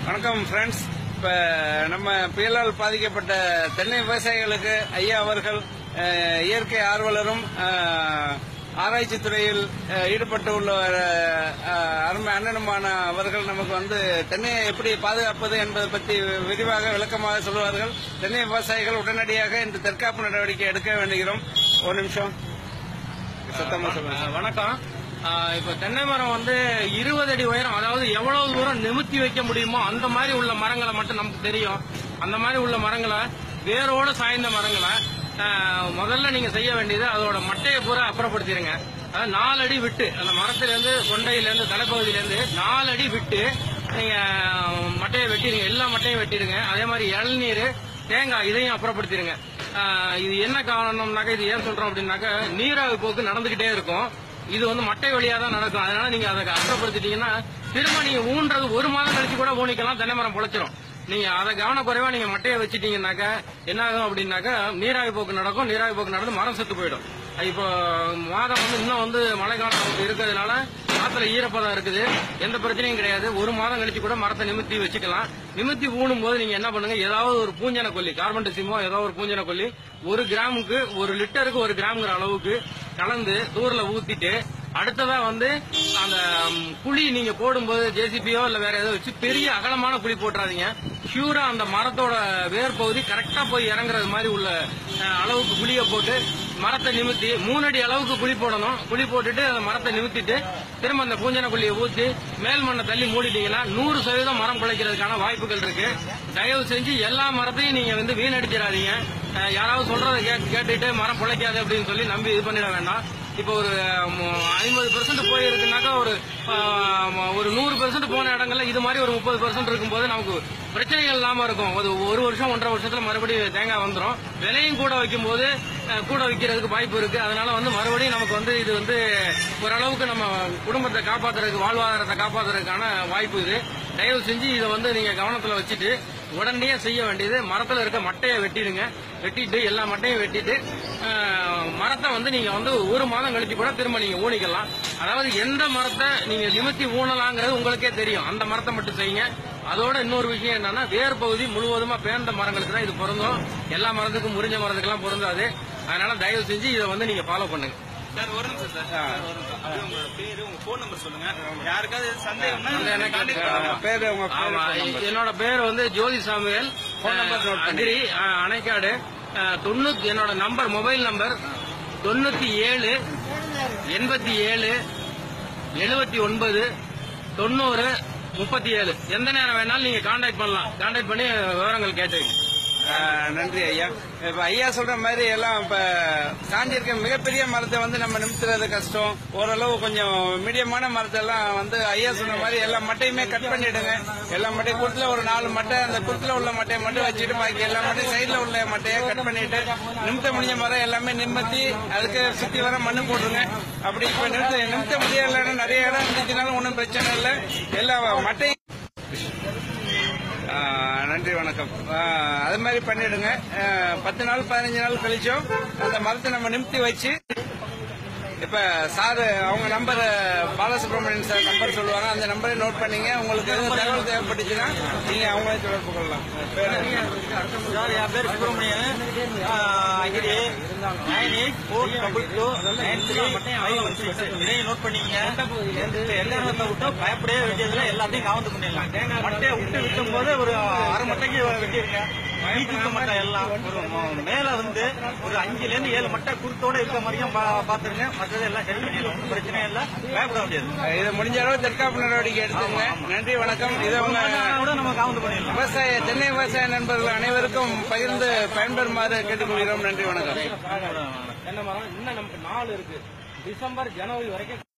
வணக்கம் ஃப்ரெண்ட்ஸ் இப்ப நம்ம புயலால் பாதிக்கப்பட்ட தென்னை விவசாயிகளுக்கு ஐயா அவர்கள் அஹ், இயற்கை ஆர்வலரும் அஹ், ஆராய்ச்சி துறையில் அஹ், ஈடுபட்டு உள்ள அஹ், அருமை அண்ணனுமான அவர்கள் நமக்கு வந்து தென்னையை எப்படி பாதுகாப்பது என்பதை பற்றி விரிவாக விளக்கமாக சொல்லுவார்கள் தென்னை விவசாயிகள் உடனடியாக இந்த தற்காப்பு நடவடிக்கை எடுக்க வேண்டுகிறோம் ஒரு நிமிஷம் சத்தமா சொல்லுங்க அஹ் வணக்கம் அஹ் இப்ப தென்னை மரம் வந்து இருபது அடி உயரம் அதாவது எவ்வளவு தூரம் நிமித்தி வைக்க முடியுமோ அந்த மாதிரி உள்ள மரங்களை மட்டும் நமக்கு தெரியும் அந்த மாதிரி உள்ள மரங்களை வேரோட சாய்ந்த மரங்களை அஹ் முதல்ல நீங்க செய்ய வேண்டியது அதோட மட்டையை பூரா அப்புறப்படுத்திடுங்க அதாவது நாலு அடி விட்டு அந்த மரத்திலிருந்து கொண்டையிலேருந்து தலைப்பகுதியிலேருந்து நாலு அடி விட்டு நீங்க மட்டையை வெட்டிடுங்க எல்லா மட்டையும் வெட்டிடுங்க அதே மாதிரி இளநீர் தேங்காய் இதையும் அப்புறப்படுத்திடுங்க ஆஹ் இது என்ன காரணம்னாக்க இது ஏன் சொல்றோம் அப்படின்னாக்க நீராவி போக்கு நடந்துகிட்டே இருக்கும் இது வந்து மட்டை வழியா தான் நடக்கும் அதனால நீங்க அதை அப்புறப்படுத்திட்டீங்கன்னா திரும்ப நீங்க ஊன்றது ஒரு மாதம் கழிச்சு கூட ஊனிக்கலாம் தென்னை மரம் பொழைச்சிரும் நீங்க அதை கவனக்குறைவா நீங்க மட்டையை வச்சிட்டீங்கன்னாக்க என்ன ஆகும் அப்படின்னாக்க நீராவி போக்கு நடக்கும் நீராவி போக்கு நடந்து மரம் செத்து போயிடும் இப்போ மாதம் வந்து இன்னும் வந்து மழைக்காலம் நமக்கு இருக்கிறதுனால காத்துல ஈரப்பதம் இருக்குது எந்த பிரச்சனையும் கிடையாது ஒரு மாதம் கழிச்சு கூட மரத்தை நிமித்தி வச்சுக்கலாம் நிமித்தி ஊனும் போது நீங்க என்ன பண்ணுங்க ஏதாவது ஒரு பூஞ்சன கொல்லி கார்பன் டெசிமோ ஏதாவது ஒரு பூஞ்சன கொல்லி ஒரு கிராமுக்கு ஒரு லிட்டருக்கு ஒரு கிராம்ங்கிற அளவுக்கு கலந்து தூர்ல ஊத்திட்டு அடுத்ததா வந்து அந்த ம், குழி நீங்க போடும்போது ஜேசிபியோ இல்ல வேற ஏதோ வச்சு பெரிய அகலமான குழி போட்டுறாதீங்க ஷியூரா அந்த மரத்தோட வேர் பகுதி கரெக்டா போய் இறங்குறது மாதிரி உள்ள அஹ், அளவுக்கு குழியை போட்டு மரத்தை நிமித்தி மூணு அடி அளவுக்கு குழி போடணும் குழி போட்டுட்டு அந்த மரத்தை நிமித்திட்டு திரும்ப அந்த பூஞ்சன குழியை ஊத்தி மேல் மண்ணை தள்ளி மூடிட்டீங்கன்னா நூறு சதவீதம் மரம் பிழைக்கிறதுக்கான வாய்ப்புகள் இருக்கு தயவு செஞ்சு எல்லா மரத்தையும் நீங்க வந்து வீணடிச்சிடாதீங்க அஹ், யாராவது சொல்றதை கேட்டு கேட்டுட்டு மரம் பிழைக்காது அப்படின்னு சொல்லி நம்பி இது பண்ணிட வேண்டாம் இப்போ ஒரு ஐம்பது பெர்சன்ட் போயிருக்குனாக்கா ஒரு ஆஹ், ஒரு நூறு பெர்சன்ட் போன இடங்கள்ல இது மாதிரி ஒரு முப்பது பெர்சன்ட் இருக்கும்போது நமக்கு பிரச்சனைகள் இல்லாம இருக்கும் ஒரு ஒரு வருஷம் ஒன்றரை வருஷத்துல மறுபடியும் தேங்காய் வந்துடும் விலையும் கூட வைக்கும் போது அஹ், கூட விற்கிறதுக்கு வாய்ப்பு இருக்கு அதனால வந்து மறுபடியும் நமக்கு வந்து இது வந்து ஓரளவுக்கு நம்ம குடும்பத்தை காப்பாத்துறதுக்கு வாழ்வாதாரத்தை காப்பாத்துறதுக்கான வாய்ப்பு இது தயவு செஞ்சு இதை வந்து நீங்க கவனத்துல வச்சுட்டு உடனே செய்ய வேண்டியது மரத்துல இருக்க மட்டையை வெட்டிடுங்க வெட்டிட்டு எல்லா மட்டையும் வெட்டிட்டு ஆஹ், மரத்தை வந்து நீங்க வந்து ஒரு மாதம் கழிச்சு கூட திரும்ப நீங்க ஊனிக்கலாம் அதாவது எந்த மரத்தை நீங்க நிமித்தி ஊனலாங்கிறது உங்களுக்கே தெரியும் அந்த மரத்தை மட்டும் செய்யுங்க அதோட இன்னொரு விஷயம் என்னன்னா வேர் பகுதி முழுவதுமா பேர்ந்த மரங்களுக்கு தான் இது பொருந்தும் எல்லா மரத்துக்கும் முறிஞ்ச மரத்துக்கெல்லாம் பொருந்தாது அதனால தயவு செஞ்சு இதை வந்து நீங்க ஃபாலோ பண்ணுங்க சார் ஒரு நிமிஷம் சார் சார், ஒரு நிமிஷம் அப்படியே உங்களோட பேரு உங்க போன் நம்பர் சொல்லுங்க யாருக்காவது சந்தேகம்னா அந்த எனக்கு contact பண்ணுங்க. பேரு உங்க பேரு, ஆமா phone number. என்னோட பேர் வந்து Jyothi Samuel Phone number note பண்ணி. அகிரி அஹ், அணைக்காடு அஹ், தொண்ணூத்தி என்னோட நம்பர் மொபைல் நம்பர் தொண்ணூத்தி ஏழு எண்பத்தி ஏழு எழுபத்தி ஒன்பது தொண்ணூறு முப்பத்தி ஏழு எந்த நேரம் வேணாலும் நீங்க கான்டாக்ட் பண்ணலாம் கான்டாக்ட் பண்ணி விவரங்கள் கேட்டுங்க ஆஹ் நன்றி ஐயா இப்ப ஐயா சொல்ற மாதிரி எல்லாம் இப்ப சாஞ்சி இருக்க மிகப்பெரிய மரத்தை வந்து நம்ம நிமித்துறது கஷ்டம் ஓரளவு கொஞ்சம் மீடியமான மரத்தை எல்லாம் வந்து ஐயா சொன்ன மாதிரி எல்லா மட்டையுமே கட் பண்ணிடுங்க எல்லா மட்டையும் குருத்துல ஒரு நாலு மட்டை அந்த குருத்துல உள்ள மட்டையை மட்டும் வச்சுட்டு பாக்கி எல்லா மட்டையும் சைடுல உள்ள மட்டையை கட் பண்ணிட்டு நிமித்த முடிஞ்ச மரம் எல்லாமே நிம்மத்தி அதுக்கு சுத்தி வர மண்ணு போட்டுருங்க அப்படி இப்ப நிமித்த நிமித்த முடியலன்னு நிறைய இடம் இருந்துச்சுனாலும் ஒன்றும் பிரச்சனை இல்லை எல்லா மட்டையும் ஆ, நன்றி வணக்கம் ஆ, அது மாதிரி பண்ணிடுங்க ஆ, பத்து நாள் பதினஞ்சு நாள் கழிச்சும் அந்த மரத்தை நம்ம நிமித்தி வச்சு இப்ப சார் அவங்க நம்பர் பாலசுப்ரமணியன் சார் நம்பர் சொல்லுவாங்க அந்த நம்பரை நோட் பண்ணீங்க உங்களுக்கு எதுவும் தகவல் தேவைப்பட்டுச்சுன்னா நீங்க அவங்களே தொடர்பு கொள்ளலாம் பேரு? சார் என் பேர் சுப்பிரமணியன் அகிரி nine eight four double two nine three five one six இதையும் நோட் பண்ணிக்கங்க இந்த எந்த இடத்துல விட்டோம் பயப்படவே வேண்டியதுல எல்லாத்தையும் கவர்ந்து பண்ணிடலாம் மட்டையை விட்டு விட்டும் போது ஒரு அரை மட்டைக்கு வெட்டிருங்க வீட்டுக்கு மட்டை எல்லாம் ஒரு ம- மேல வந்து ஒரு அஞ்சுல இருந்து ஏழு மட்டை குருத்தோட இருக்க மாதிரியும் பா- பாத்துருங்க மற்றது எல்லாம் சரி பண்ணிடலாம் ஒண்ணும் பிரச்சனை இல்லை பயப்பட முடியாது இதை முடிஞ்ச அளவு தற்காப்பு நடவடிக்கை எடுத்துங்க நன்றி வணக்கம் இதை உங்க கூட நம்ம கவர்ந்து பண்ணிடலாம் விவசாய தென்னை விவசாய நண்பர்கள் அனைவருக்கும் பகிர்ந்து பயன்பெறுமாறு கேட்டுக்கொள்கிறோம் நன்றி வணக்கம் தென்னை மரம் இன்னும் நமக்கு நாலு இருக்கு டிசம்பர் ஜனவரி வரைக்கும்